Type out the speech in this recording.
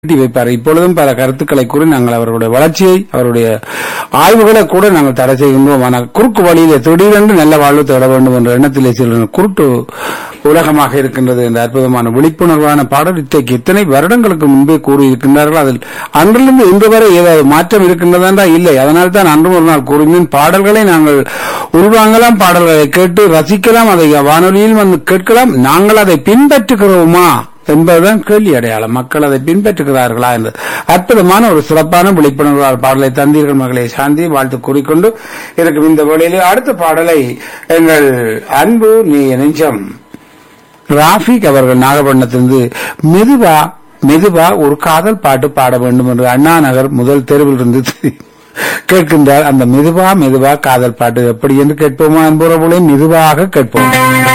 கட்டி வைப்பார் இப்பொழுதும் பல கருத்துக்களை கூறி நாங்கள் அவருடைய வளர்ச்சியை அவருடைய ஆய்வுகளை கூட நாங்கள் தடை செய்கின்றோம் ஆனால் குறுக்கு வழியிலே திடீரென்று நல்ல வாழ்வு தேட வேண்டும் என்ற எண்ணத்திலே சில குருட்டு உலகமாக இருக்கின்றது என்ற அற்புதமான விழிப்புணர்வான பாடல் இத்தகைக்கு இத்தனை வருடங்களுக்கு முன்பே கூறியிருக்கின்றார்கள் அதில் அன்றிலிருந்து இன்று வரை ஏதாவது மாற்றம் இருக்கின்றதா இல்லை அதனால் தான் அன்று ஒரு நாள் கூறினேன் பாடல்களை நாங்கள் உள்வாங்கலாம் பாடல்களை கேட்டு ரசிக்கலாம் அதை வானொலியில் வந்து கேட்கலாம் நாங்கள் அதை பின்பற்றுகிறோமா என்பதுதான் கேள்வி அடையாளம் மக்கள் அதை பின்பற்றுகிறார்களா என்று அற்புதமான ஒரு சிறப்பான விழிப்புணர்வு பாடலை தந்தீர்கள் மகளே சாந்தி வாழ்த்து கூறிக்கொண்டு இருக்கும் இந்த வேளையிலே அடுத்த பாடலை எங்கள் அன்பு நீ நெஞ்சம் ராஃபிக் அவர்கள் நாகப்பட்டினத்திலிருந்து மெதுவா மெதுவா ஒரு காதல் பாட்டு பாட வேண்டும் என்று அண்ணா நகர் முதல் தெருவில் இருந்து கேட்கின்றார் அந்த மெதுவா மெதுவா காதல் பாட்டு எப்படி என்று கேட்போமா என்பவர்களே மெதுவாக கேட்போம்